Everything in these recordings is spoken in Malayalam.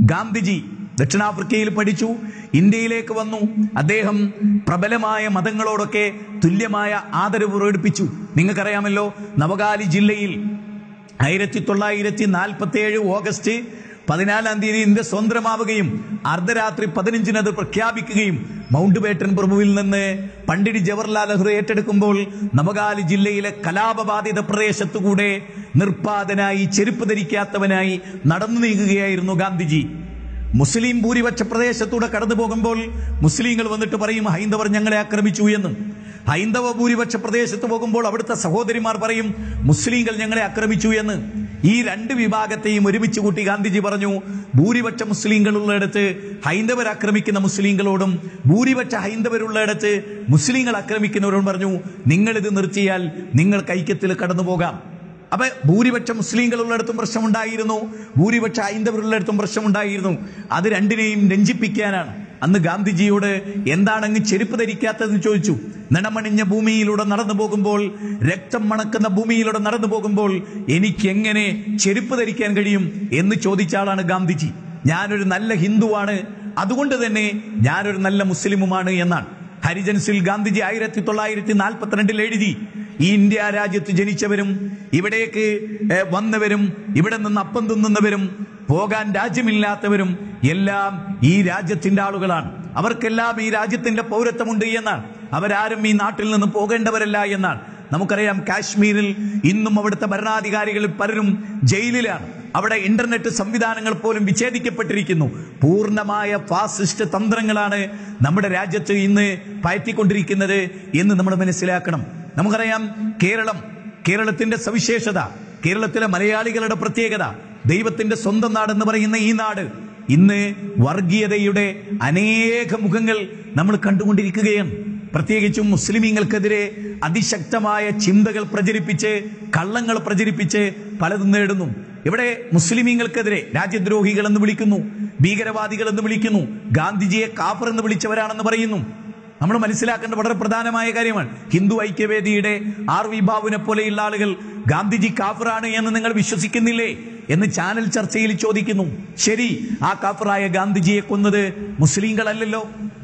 ഗാന്ധിജി ദക്ഷിണാഫ്രിക്കയിൽ പഠിച്ചു ഇന്ത്യയിലേക്ക് വന്നു അദ്ദേഹം പ്രബലമായ മതങ്ങളോടൊക്കെ തുല്യമായ ആദരവ് പ്രകടിപ്പിച്ചു നിങ്ങൾക്കറിയാമല്ലോ നവകാലി ജില്ലയിൽ ആയിരത്തി തൊള്ളായിരത്തി നാൽപ്പത്തി ഏഴ് ഓഗസ്റ്റ് പതിനാലാം തീയതി ഇന്ത്യ സ്വതന്ത്രമാവുകയും അർദ്ധരാത്രി പതിനഞ്ചിന് അത് പ്രഖ്യാപിക്കുകയും മൗണ്ട് ബേട്ടൻ പ്രഭുവിൽ നിന്ന് പണ്ഡിറ്റ് ജവഹർലാൽ നെഹ്റു ഏറ്റെടുക്കുമ്പോൾ നവകാലി ജില്ലയിലെ കലാപബാധിത പ്രദേശത്തുകൂടെ നിർപ്പാതനായി ചെരുപ്പ് ധരിക്കാത്തവനായി നടന്നു നീങ്ങുകയായിരുന്നു ഗാന്ധിജി മുസ്ലിം ഭൂരിപക്ഷ പ്രദേശത്തൂടെ കടന്നു പോകുമ്പോൾ മുസ്ലിങ്ങൾ വന്നിട്ട് പറയും ഹൈന്ദവർ ഞങ്ങളെ ആക്രമിച്ചു എന്ന് ഹൈന്ദവ ഭൂരിപക്ഷ പ്രദേശത്ത് പോകുമ്പോൾ അവിടുത്തെ സഹോദരിമാർ പറയും മുസ്ലിങ്ങൾ ഞങ്ങളെ ആക്രമിച്ചു എന്ന് ഈ രണ്ട് വിഭാഗത്തെയും ഒരുമിച്ച് കൂട്ടി ഗാന്ധിജി പറഞ്ഞു ഭൂരിപക്ഷ മുസ്ലിങ്ങളുള്ളിടത്ത് ഹൈന്ദവർ ആക്രമിക്കുന്ന മുസ്ലിങ്ങളോടും ഭൂരിപക്ഷ ഹൈന്ദവരുള്ളിടത്ത് മുസ്ലിങ്ങൾ ആക്രമിക്കുന്നവരോടും പറഞ്ഞു നിങ്ങളിത് നിർത്തിയാൽ നിങ്ങൾ ഐക്യത്തിൽ കടന്നു പോകാം അപ്പൊ ഭൂരിപക്ഷ മുസ്ലിങ്ങളുള്ളിടത്തും പ്രശ്നമുണ്ടായിരുന്നു ഭൂരിപക്ഷ ഹൈന്ദവരുള്ളിടത്തും പ്രശ്നമുണ്ടായിരുന്നു അത് രണ്ടിനെയും രഞ്ജിപ്പിക്കാനാണ് അന്ന് ഗാന്ധിജിയോട് എന്താണ് അങ്ങ് ചെരുപ്പ് ധരിക്കാത്തതെന്ന് ചോദിച്ചു നിണമണിഞ്ഞ ഭൂമിയിലൂടെ നടന്നു പോകുമ്പോൾ രക്തം മണക്കുന്ന ഭൂമിയിലൂടെ നടന്നു പോകുമ്പോൾ എനിക്ക് എങ്ങനെ ചെരുപ്പ് ധരിക്കാൻ കഴിയും എന്ന് ചോദിച്ച ആളാണ് ഗാന്ധിജി ഞാനൊരു നല്ല ഹിന്ദുവാണ് അതുകൊണ്ട് തന്നെ ഞാനൊരു നല്ല മുസ്ലിമുമാണ് എന്നാണ് ഹരിജൻസിൽ ഗാന്ധിജി ആയിരത്തി തൊള്ളായിരത്തി നാൽപ്പത്തിരണ്ടിൽ എഴുതി ഈ ഇന്ത്യ രാജ്യത്ത് ജനിച്ചവരും ഇവിടേക്ക് ഏ, വന്നവരും ഇവിടെ നിന്ന് അപ്പം തിന്നുന്നവരും പോകാൻ രാജ്യമില്ലാത്തവരും എല്ലാം ഈ രാജ്യത്തിന്റെ ആളുകളാണ് അവർക്കെല്ലാം ഈ രാജ്യത്തിന്റെ പൗരത്വമുണ്ട് എന്നാണ് അവരാരും ഈ നാട്ടിൽ നിന്ന് പോകേണ്ടവരല്ല എന്നാണ് നമുക്കറിയാം കാശ്മീരിൽ ഇന്നും അവിടുത്തെ ഭരണാധികാരികളിൽ പലരും ജയിലിലാണ് അവിടെ ഇന്റർനെറ്റ് സംവിധാനങ്ങൾ പോലും വിച്ഛേദിക്കപ്പെട്ടിരിക്കുന്നു പൂർണ്ണമായ ഫാസിസ്റ്റ് തന്ത്രങ്ങളാണ് നമ്മുടെ രാജ്യത്ത് ഇന്ന് പയറ്റിക്കൊണ്ടിരിക്കുന്നത് എന്ന് നമ്മൾ മനസ്സിലാക്കണം നമുക്കറിയാം കേരളം കേരളത്തിന്റെ സവിശേഷത കേരളത്തിലെ മലയാളികളുടെ പ്രത്യേകത ദൈവത്തിന്റെ സ്വന്തം നാടെന്ന് പറയുന്ന ഈ നാട് ഇന്ന് വർഗീയതയുടെ അനേക മുഖങ്ങൾ നമ്മൾ കണ്ടുകൊണ്ടിരിക്കുകയാണ് പ്രത്യേകിച്ചും മുസ്ലിമീങ്ങൾക്കെതിരെ അതിശക്തമായ ചിന്തകൾ പ്രചരിപ്പിച്ച് കള്ളങ്ങൾ പ്രചരിപ്പിച്ച് പലതും നേടുന്നു ഇവിടെ മുസ്ലിമീങ്ങൾക്കെതിരെ രാജ്യദ്രോഹികൾ എന്ന് വിളിക്കുന്നു ഭീകരവാദികൾ എന്ന് വിളിക്കുന്നു ഗാന്ധിജിയെ കാഫർ എന്ന് വിളിച്ചവരാണെന്ന് പറയുന്നു നമ്മൾ മനസ്സിലാക്കേണ്ട വളരെ പ്രധാനമായ കാര്യമാണ് ഹിന്ദു ഐക്യവേദിയുടെ ആർ വി ബാബുവിനെ പോലെയുള്ള ആളുകൾ ഗാന്ധിജി കാഫറാണ് എന്ന് നിങ്ങൾ വിശ്വസിക്കുന്നില്ലേ എന്ന് ചാനൽ ചർച്ചയിൽ ചോദിക്കുന്നു ശരി ആ കാഫറായ ഗാന്ധിജിയെ കൊന്നത് മുസ്ലിങ്ങളല്ലല്ലോ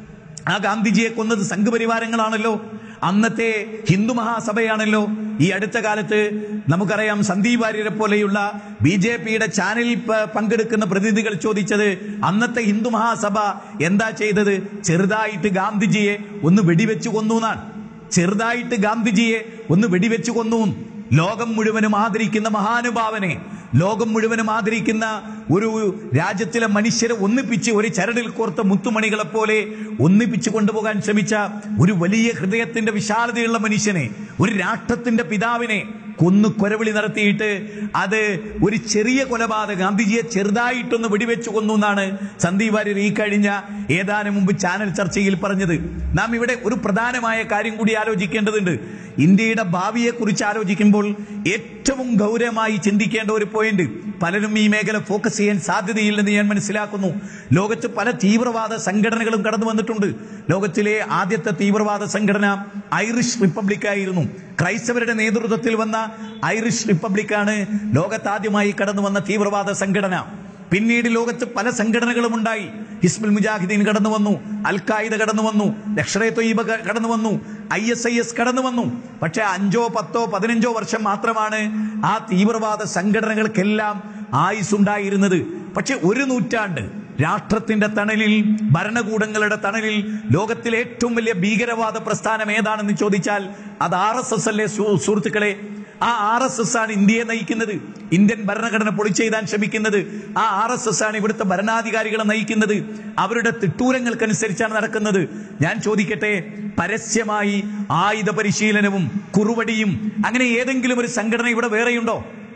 ആ ഗാന്ധിജിയെ കൊന്നത് സംഘപരിവാരങ്ങളാണല്ലോ അന്നത്തെ ഹിന്ദു മഹാസഭയാണല്ലോ ഈ അടുത്ത കാലത്ത് നമുക്കറിയാം സന്ദീപ് വാര്യരെ പോലെയുള്ള ബി ജെ പിയുടെ ചാനലിൽ പ- പങ്കെടുക്കുന്ന പ്രതിനിധികൾ ചോദിച്ചത് അന്നത്തെ ഹിന്ദു മഹാസഭ എന്താ ചെയ്തത് ചെറുതായിട്ട് ഗാന്ധിജിയെ ഒന്ന് വെടിവെച്ചു കൊന്നു എന്നാണ് ചെറുതായിട്ട് ഗാന്ധിജിയെ ഒന്ന് വെടിവെച്ചു കൊന്നു ലോകം മുഴുവനും ആദരിക്കുന്ന മഹാനുഭാവനെ ലോകം മുഴുവനും ആദരിക്കുന്ന ഒരു രാജ്യത്തിലെ മനുഷ്യരെ ഒന്നിപ്പിച്ച് ഒരു ചരടിൽ കോർത്ത മുത്തുമണികളെ പോലെ ഒന്നിപ്പിച്ച് കൊണ്ടുപോകാൻ ശ്രമിച്ച ഒരു വലിയ ഹൃദയത്തിന്റെ വിശാലതയുള്ള മനുഷ്യനെ ഒരു രാഷ്ട്രത്തിന്റെ പിതാവിനെ കൊന്നു കൊരവിളി നടത്തിയിട്ട് അത് ഒരു ചെറിയ കൊലപാതകം ഗാന്ധിജിയെ ചെറുതായിട്ടൊന്ന് വെടിവെച്ചു കൊന്നു എന്നാണ് സന്ദീപ് വാര്യർ ഈ കഴിഞ്ഞ ഏതാനും മുമ്പ് ചാനൽ ചർച്ചയിൽ പറഞ്ഞത് നാം ഇവിടെ ഒരു പ്രധാനമായ കാര്യം കൂടി ആലോചിക്കേണ്ടതുണ്ട് ഇന്ത്യയുടെ ഭാവിയെ കുറിച്ച് ആലോചിക്കുമ്പോൾ ഏറ്റവും ഗൗരവമായി ചിന്തിക്കേണ്ട ഒരു പോയിന്റ് പലരും ഈ മേഖല ഫോക്കസ് ചെയ്യാൻ സാധ്യതയില്ലെന്ന് ഞാൻ മനസ്സിലാക്കുന്നു ലോകത്ത് പല തീവ്രവാദ സംഘടനകളും കടന്നു വന്നിട്ടുണ്ട് ലോകത്തിലെ ആദ്യത്തെ തീവ്രവാദ സംഘടന ഐറിഷ് റിപ്പബ്ലിക് ആയിരുന്നു ക്രൈസ്തവരുടെ നേതൃത്വത്തിൽ വന്ന ഐറിഷ് റിപ്പബ്ലിക്കാണ് ലോകത്താദ്യമായി കടന്നു വന്ന തീവ്രവാദ സംഘടന പിന്നീട് ലോകത്ത് പല സംഘടനകളും ഉണ്ടായി ഹിസ്ബുൽ മുജാഹിദീൻ കടന്നു വന്നു അൽ ഖായിദ കടന്നു വന്നു ലഷ്കറെ തൊയ്ബ ക- കടന്നു വന്നു ഐ എസ് ഐ എസ് കടന്നു വന്നു പക്ഷെ അഞ്ചോ പത്തോ പതിനഞ്ചോ വർഷം മാത്രമാണ് ആ തീവ്രവാദ സംഘടനകൾക്കെല്ലാം ആയുസ് ഉണ്ടായിരുന്നത് പക്ഷെ ഒരു നൂറ്റാണ്ട് രാഷ്ട്രത്തിന്റെ തണലിൽ ഭരണകൂടങ്ങളുടെ തണലിൽ ലോകത്തിലെ ഏറ്റവും വലിയ ഭീകരവാദ പ്രസ്ഥാനം ഏതാണെന്ന് ചോദിച്ചാൽ അത് ആർ എസ് എസ് അല്ലേ സു- സുഹൃത്തുക്കളെ ആ ആർ എസ് എസ് ആണ് ഇന്ത്യയെ നയിക്കുന്നത് ഇന്ത്യൻ ഭരണഘടന പൊളിച്ചെയ്താൻ ശ്രമിക്കുന്നത് ആ ആർ എസ് എസ് ആണ് ഇവിടുത്തെ ഭരണാധികാരികളെ നയിക്കുന്നത് അവരുടെ തിട്ടൂരങ്ങൾക്കനുസരിച്ചാണ് നടക്കുന്നത് ഞാൻ ചോദിക്കട്ടെ പരസ്യമായി ആയുധ പരിശീലനവും കുറുവടിയും അങ്ങനെ ഏതെങ്കിലും ഒരു സംഘടന ഇവിടെ വേറെയുണ്ടോ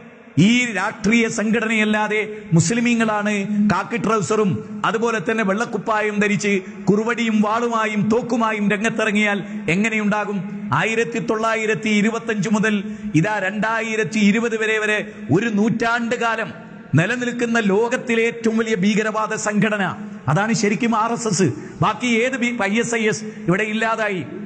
ഈ രാഷ്ട്രീയ സംഘടനയല്ലാതെ മുസ്ലിമീങ്ങളാണ് കാക്കി ട്രൗസറും അതുപോലെ തന്നെ വെള്ളക്കുപ്പായും ധരിച്ച് കുറുവടിയും വാളുമായും തോക്കുമായും രംഗത്തിറങ്ങിയാൽ എങ്ങനെയുണ്ടാകും ആയിരത്തി തൊള്ളായിരത്തി ഇരുപത്തഞ്ച് മുതൽ ഇതാ രണ്ടായിരത്തി ഇരുപത് വരെ വരെ ഒരു നൂറ്റാണ്ട് കാലം നിലനിൽക്കുന്ന ലോകത്തിലെ ഏറ്റവും വലിയ ഭീകരവാദ സംഘടന അതാണ് ശരിക്കും ആർ എസ് എസ് ബാക്കി ഏത് ഐ എസ് ഐ എസ് ഇവിടെ ഇല്ലാതായി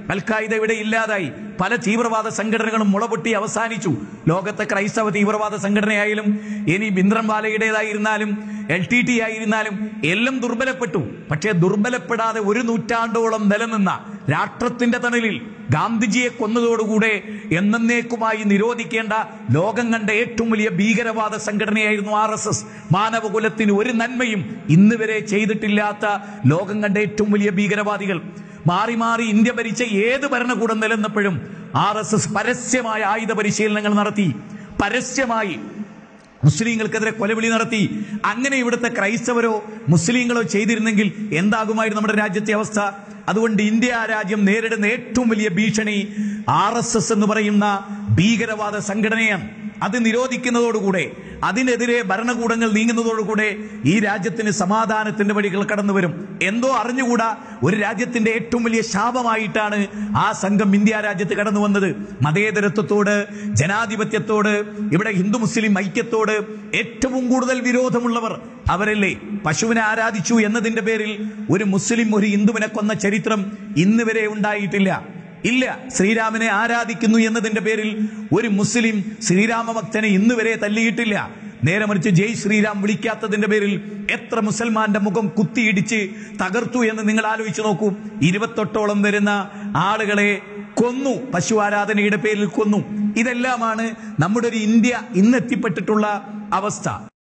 അൽഖായിദ ഇവിടെ ഇല്ലാതായി പല തീവ്രവാദ സംഘടനകളും മുളപൊട്ടി അവസാനിച്ചു ലോകത്തെ ക്രൈസ്തവ തീവ്രവാദ സംഘടനയായാലും ഇനി ബിന്ദ്രംവാലയുടേതായിരുന്നാലും എൽ ടി ടി ആയിരുന്നാലും എല്ലാം ദുർബലപ്പെട്ടു പക്ഷേ ദുർബലപ്പെടാതെ ഒരു നൂറ്റാണ്ടോളം നിലനിന്ന രാഷ്ട്രത്തിന്റെ തണലിൽ ഗാന്ധിജിയെ കൊന്നതോടുകൂടെ എന്നേക്കുമായി നിരോധിക്കേണ്ട ലോകം കണ്ട ഏറ്റവും വലിയ ഭീകരവാദ സംഘടനയായിരുന്നു ആർ എസ് എസ് മാനവകുലത്തിന് ഒരു നന്മയും ഇന്ന് വരെ ചെയ്തിട്ടില്ലാത്ത ലോകം കണ്ട ഏറ്റവും വലിയ ഭീകരവാദികൾ മാറി മാറി ഇന്ത്യ ഭരിച്ച ഏത് ഭരണകൂടം നിലനിന്നപ്പോഴും ആർ എസ് എസ് പരസ്യമായ ആയുധ പരിശീലനങ്ങൾ നടത്തി പരസ്യമായി മുസ്ലിങ്ങൾക്കെതിരെ കൊലവിളി നടത്തി അങ്ങനെ ഇവിടുത്തെ ക്രൈസ്തവരോ മുസ്ലിങ്ങളോ ചെയ്തിരുന്നെങ്കിൽ എന്താകുമായിരുന്നു നമ്മുടെ രാജ്യത്തെ അവസ്ഥ അതുകൊണ്ട് ഇന്ത്യ രാജ്യം നേരിടുന്ന ഏറ്റവും വലിയ ഭീഷണി ആർ എസ് എസ് എന്ന് പറയുന്ന ഭീകരവാദ സംഘടനയാണ് അത് നിരോധിക്കുന്നതോടുകൂടെ അതിനെതിരെ ഭരണകൂടങ്ങൾ നീങ്ങുന്നതോടുകൂടെ ഈ രാജ്യത്തിന് സമാധാനത്തിന്റെ വഴികൾ കടന്നു വരും എന്തോ അറിഞ്ഞുകൂടാ ഒരു രാജ്യത്തിന്റെ ഏറ്റവും വലിയ ശാപമായിട്ടാണ് ആ സംഘം ഇന്ത്യ രാജ്യത്ത് കടന്നു വന്നത് മതേതരത്വത്തോട് ജനാധിപത്യത്തോട് ഇവിടെ ഹിന്ദു മുസ്ലിം ഐക്യത്തോട് ഏറ്റവും കൂടുതൽ വിരോധമുള്ളവർ അവരല്ലേ പശുവിനെ ആരാധിച്ചു എന്നതിന്റെ പേരിൽ ഒരു മുസ്ലിം ഒരു ഹിന്ദുവിനെ കൊന്ന ചരിത്രം ഇന്ന് വരെ ഉണ്ടായിട്ടില്ല ഇല്ല ശ്രീരാമനെ ആരാധിക്കുന്നു എന്നതിന്റെ പേരിൽ ഒരു മുസ്ലിം ശ്രീരാമഭക്തനെ ഇന്ന് വരെ തല്ലിയിട്ടില്ല നേരെ മറിച്ച് ജയ് ശ്രീരാം വിളിക്കാത്തതിന്റെ പേരിൽ എത്ര മുസൽമാന്റെ മുഖം കുത്തിയിടിച്ച് തകർത്തു എന്ന് നിങ്ങൾ ആലോചിച്ച് നോക്കൂ ഇരുപത്തൊട്ടോളം വരുന്ന ആളുകളെ കൊന്നു പശു ആരാധനയുടെ പേരിൽ കൊന്നു ഇതെല്ലാമാണ് നമ്മുടെ ഒരു ഇന്ത്യ ഇന്നെത്തിപ്പെട്ടിട്ടുള്ള അവസ്ഥ